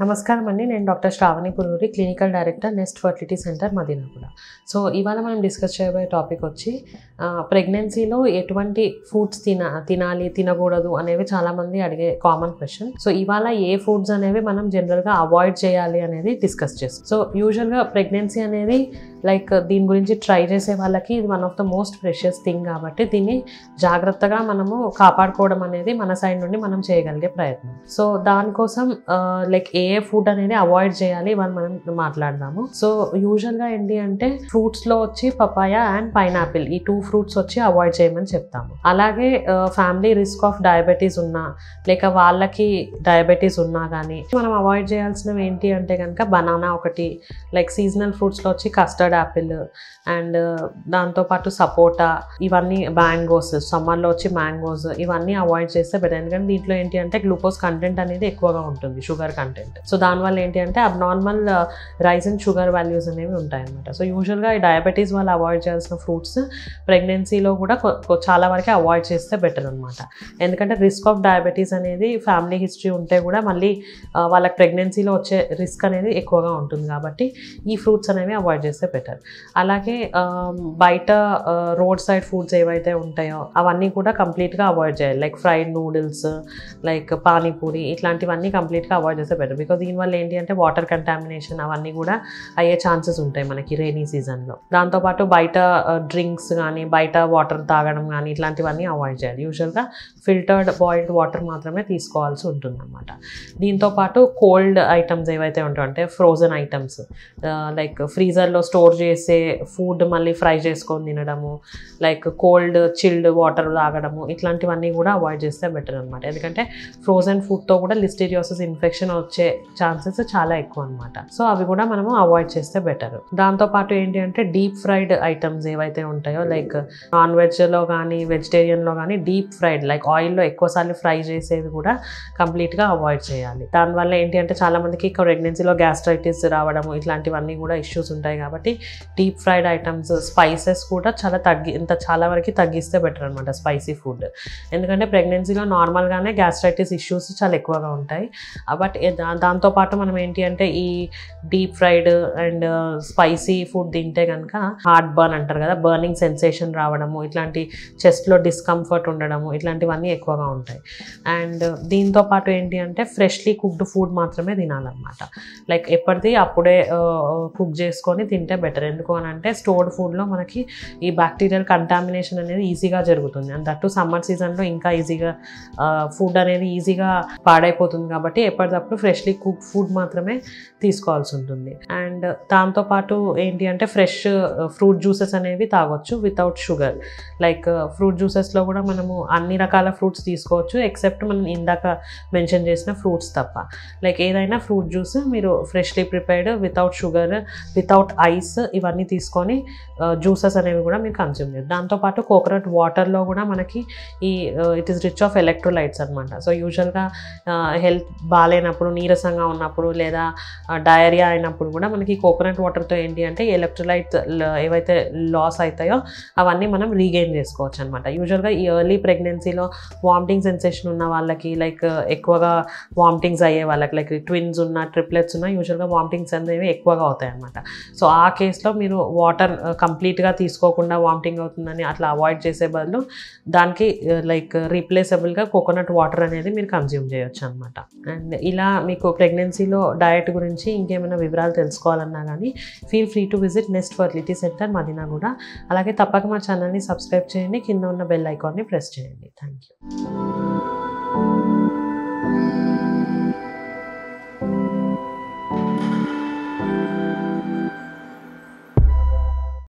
నమస్కారం అండి నేను doctor Shravani Pururi clinical director Nest fertility centre Madinapura so ఇవాళ మనం డిస్కస్ చేయబోయే టాపిక్ వచ్చి ప్రెగ్నెన్సీలో ఎటువంటి ఫుడ్స్ తిన తినాలి తినకూడదు అనేవి చాలామంది అడిగే కామన్ క్వశ్చన్ సో ఇవాళ ఏ ఫుడ్స్ అనేవి మనం జనరల్గా అవాయిడ్ చేయాలి అనేది డిస్కస్ చేస్తాం సో యూజువల్గా ప్రెగ్నెన్సీ అనేది లైక్ దీని గురించి ట్రై చేసే వాళ్ళకి ఇది one of the most precious thing కాబట్టి దీన్ని జాగ్రత్తగా మనము కాపాడుకోవడం అనేది మన సైడ్ నుండి మనం చేయగలిగే ప్రయత్నం సో దానికోసం లైక్ ఏ ఏ ఫుడ్ అనేది అవాయిడ్ చేయాలి ఇవాళ మనం మాట్లాడదాము సో యూజువల్గా ఏంటి అంటే ఫ్రూట్స్లో వచ్చి పపాయ అండ్ పైనాపిల్ ఈ టూ ఫ్రూట్స్ వచ్చి అవాయిడ్ చేయమని చెప్తాము అలాగే ఫ్యామిలీ రిస్క్ ఆఫ్ డయాబెటీస్ ఉన్నా లేక వాళ్ళకి డయాబెటీస్ ఉన్నా కానీ మనం అవాయిడ్ చేయాల్సినవి ఏంటి అంటే కనుక బనానా ఒకటి లైక్ సీజనల్ ఫ్రూట్స్లో వచ్చి కస్టర్డ్ యాపిల్ అండ్ దాంతోపాటు సపోటా ఇవన్నీ మ్యాంగోస్ సమ్మర్లో వచ్చి మ్యాంగోస్ ఇవన్నీ అవాయిడ్ చేస్తే బెటర్ ఎందుకంటే దీంట్లో ఏంటి అంటే గ్లూకోజ్ కంటెంట్ అనేది ఎక్కువగా ఉంటుంది షుగర్ కంటెంట్ సో దానివల్ల ఏంటి అంటే abnormal rise and sugar values అనేవి ఉంటాయి అనమాట సో యూజువల్గా ఈ డయాబెటీస్ వాళ్ళు అవాయిడ్ చేయాల్సిన ఫ్రూట్స్ ప్రెగ్నెన్సీలో కూడా కొ- కొ- చాలా వరకు అవాయిడ్ చేస్తే బెటర్ అనమాట ఎందుకంటే రిస్క్ ఆఫ్ డయాబెటీస్ అనేది ఫ్యామిలీ హిస్టరీ ఉంటే కూడా మళ్ళీ ఆ, వాళ్ళకి ప్రెగ్నెన్సీలో వచ్చే రిస్క్ అనేది ఎక్కువగా ఉంటుంది కాబట్టి ఈ ఫ్రూట్స్ అనేవి అవాయిడ్ చేస్తే బెటర్ అలాగే ఆ, బయట రోడ్ సైడ్ ఫుడ్స్ ఏవైతే ఉంటాయో అవన్నీ కూడా కంప్లీట్గా అవాయిడ్ చేయాలి like fried noodles like panipuri ఇట్లాంటివన్నీ కంప్లీట్గా అవాయిడ్ చేస్తే బెటర్ బికాజ్ దీనివల్ల ఏంటి అంటే వాటర్ కంటామినేషన్ అవన్నీ కూడా అయ్యే ఛాన్సెస్ ఉంటాయి మనకి రైనీ సీజన్లో దాంతోపాటు బయట డ్రింక్స్ కానీ బయట వాటర్ తాగడం కానీ ఇట్లాంటివన్నీ అవాయిడ్ చేయాలి యూజువల్గా ఫిల్టర్డ్ బాయిల్డ్ వాటర్ మాత్రమే తీసుకోవాల్సి ఉంటుంది అనమాట దీంతోపాటు కోల్డ్ ఐటమ్స్ ఏవైతే ఉంటాయో అంటే ఫ్రోజన్ ఐటమ్స్ లైక్ ఫ్రీజర్లో స్టోర్ చేసే ఫుడ్ మళ్ళీ ఫ్రై చేసుకొని తినడము లైక్ కోల్డ్ చిల్డ్ వాటర్ తాగడము ఇట్లాంటివన్నీ కూడా అవాయిడ్ చేస్తే బెటర్ అనమాట ఎందుకంటే ఫ్రోజన్ ఫుడ్తో కూడా లిస్టీరియోసిస్ ఇన్ఫెక్షన్ వచ్చే ఛాన్సెస్ చాలా ఎక్కువ అనమాట సో అవి కూడా మనము అవాయిడ్ చేస్తే బెటర్ దాంతోపాటు ఏంటి అంటే డీప్ ఫ్రైడ్ ఐటమ్స్ ఏవైతే ఉంటాయో లైక్ నాన్ వెజ్లో కానీ వెజిటేరియన్లో కానీ డీప్ ఫ్రైడ్ లైక్ ఆయిల్లో ఎక్కువసార్లు ఫ్రై చేసేవి కూడా కంప్లీట్గా అవాయిడ్ చేయాలి దానివల్ల ఏంటి అంటే చాలా మందికి ప్రెగ్నెన్సీలో గ్యాస్ట్రైటిస్ రావడము ఇట్లాంటివన్నీ కూడా ఇష్యూస్ ఉంటాయి కాబట్టి డీప్ ఫ్రైడ్ ఐటమ్స్ స్పైసెస్ కూడా చాలా తగ్గి ఇంత చాలా వరకు తగ్గిస్తే బెటర్ అనమాట స్పైసీ ఫుడ్ ఎందుకంటే ప్రెగ్నెన్సీలో నార్మల్గానే గ్యాస్ట్రైటిస్ ఇష్యూస్ చాలా ఎక్కువగా ఉంటాయి బట్ దాంతోపాటు మనం ఏంటి అంటే ఈ deep fried and spicy food తింటే కనుక హార్ట్ బర్న్ అంటారు కదా బర్నింగ్ సెన్సేషన్ రావడము ఇట్లాంటి చెస్ట్లో డిస్కంఫర్ట్ ఉండడము ఇట్లాంటివన్నీ ఎక్కువగా ఉంటాయి అండ్ దీంతో పాటు ఏంటి అంటే ఫ్రెష్లీ కుక్డ్ ఫుడ్ మాత్రమే తినాలన్నమాట లైక్ ఎప్పటిది అప్పుడే కుక్ చేసుకొని తింటే బెటర్ ఎందుకు అని అంటే స్టోర్డ్ ఫుడ్లో మనకి ఈ బ్యాక్టీరియల్ కంటామినేషన్ అనేది ఈజీగా జరుగుతుంది అండ్ దట్టు సమ్మర్ సీజన్లో ఇంకా ఈజీగా ఫుడ్ అనేది ఈజీగా పాడైపోతుంది కాబట్టి ఎప్పటికప్పుడు ఫ్రెష్లీ కుక్ ఫుడ్ మాత్రమే తీసుకోవాల్సి ఉంటుంది అండ్ దాంతోపాటు ఏంటి అంటే ఫ్రెష్ ఫ్రూట్ జ్యూసెస్ అనేవి తాగొచ్చు వితౌట్ షుగర్ లైక్ ఫ్రూట్ జ్యూసెస్లో కూడా మనము అన్ని రకాల ఫ్రూట్స్ తీసుకోవచ్చు ఎక్సెప్ట్ మనం ఇందాక మెన్షన్ చేసిన ఫ్రూట్స్ తప్ప లైక్ ఏదైనా ఫ్రూట్ జ్యూస్ మీరు freshly prepared without sugar without ice ఇవన్నీ తీసుకొని జ్యూసెస్ అనేవి కూడా మీరు కన్స్యూమ్ చేయరు దాంతోపాటు కోకోనట్ వాటర్లో కూడా మనకి ఈ it is rich of electrolytes అనమాట సో యూజువల్గా హెల్త్ బాగాలేనప్పుడు నీరసంగా ఉన్నప్పుడు లేదా డయేరియా అయినప్పుడు కూడా మనకి కోకోనట్ వాటర్తో ఏంటి అంటే ఎలక్ట్రోలైట్ ఏవైతే లాస్ అవుతాయో అవన్నీ మనం రీగెయిన్ చేసుకోవచ్చు అనమాట యూజువల్గా ఈ ఎర్లీ ప్రెగ్నెన్సీలో వామిటింగ్ సెన్సేషన్ ఉన్న వాళ్ళకి లైక్ ఎక్కువగా వామిటింగ్స్ అయ్యే వాళ్ళకి లైక్ ట్విన్స్ ఉన్న ట్రిప్లెట్స్ ఉన్న యూజువల్గా వామిటింగ్స్ అనేవి ఎక్కువగా అవుతాయి అనమాట సో ఆ కేసులో మీరు వాటర్ కంప్లీట్గా తీసుకోకుండా వామిటింగ్ అవుతుందని అట్లా అవాయిడ్ చేసే బదులు దానికి లైక్ రీప్లేసబుల్గా కోకోనట్ వాటర్ అనేది మీరు కన్జ్యూమ్ చేయొచ్చు అనమాట అండ్ ఇలా మీకు ప్రెగ్నెన్సీలో డయట్ గురించి ఇంకేమైనా వివరాలు తెలుసుకోవాలన్నా కానీ feel free to visit Nest fertility centre Madina కూడా అలాగే తప్పక మా ఛానల్ని సబ్స్క్రైబ్ చేయండి కింద ఉన్న బెల్ ఐకాన్ని ప్రెస్ చేయండి థ్యాంక్ యూ